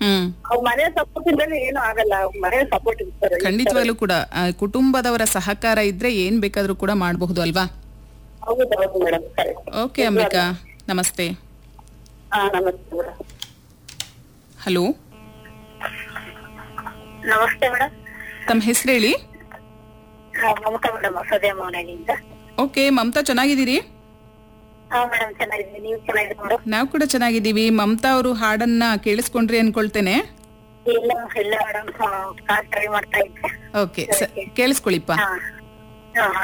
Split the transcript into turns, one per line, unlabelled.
ಹ್ಮ್
ಅವ್ರ ಮನೆ ಸಪೋರ್ಟ್ ಇದ್ದಲ್ಲಿ ಏನು ಆಗಲ್ಲ ಅವ್ರ ಮನೆ ಸಪೋರ್ಟ್ ಇರ್ತಾರೆ
ಖಂಡಿತವಾಗ್ಲೂ ಕೂಡ ಆ, ಕುಟುಂಬದವರ ಸಹಕಾರ ಇದ್ರೆ ಏನ್ ಬೇಕಾದ್ರೂ ಕೂಡ ಮಾಡಬಹುದು ಅಲ್ವಾ
ಹೌದು ಹೌದು ಮೇಡಮ್ ಕರೆಕ್ಟ್
ಓಕೆ ಅಂಬಿಕಾ ನಮಸ್ತೆ
ಹಾ ನಮಸ್ತೆ ಮೇಡಮ್
ಹಲೋ
ನಮಸ್ತೆ ಮೇಡಮ್
ತಮ್ಮ ಹೆಸರು ಹೇಳಿ
ಮಮತಾ ಮೇಡಮ್ ಹೊಸದೇ ಮೌನಳಿಯಿಂದ
ಓಕೆ ಮಮತಾ ಚೆನ್ನಾಗಿದ್ದೀರಿ
ಹಾ ಮೇಡಮ್ ಚೆನ್ನಾಗಿದ್ದೀನಿ ನೀವು ಚೆನ್ನಾಗಿದ್ದೀರಿ ಮೇಡಮ್
ನಾವು ಕೂಡ ಚೆನ್ನಾಗಿದ್ದೀವಿ ಮಮತಾ ಅವರು ಹಾಡನ್ನ ಕೇಳಿಸ್ಕೊಂಡ್ರಿ ಅನ್ಕೊಳ್ತೇನೆ
ಇಲ್ಲ ಇಲ್ಲ ಮೇಡಮ್ ಕಾರ್ ಟ್ರೈ ಮಾಡ್ತಾ ಇದ್ದೆ
ಓಕೆ ಕೇಳಿಸ್ಕೊಳಿಪ್ಪ
ಹಾ ಹಾ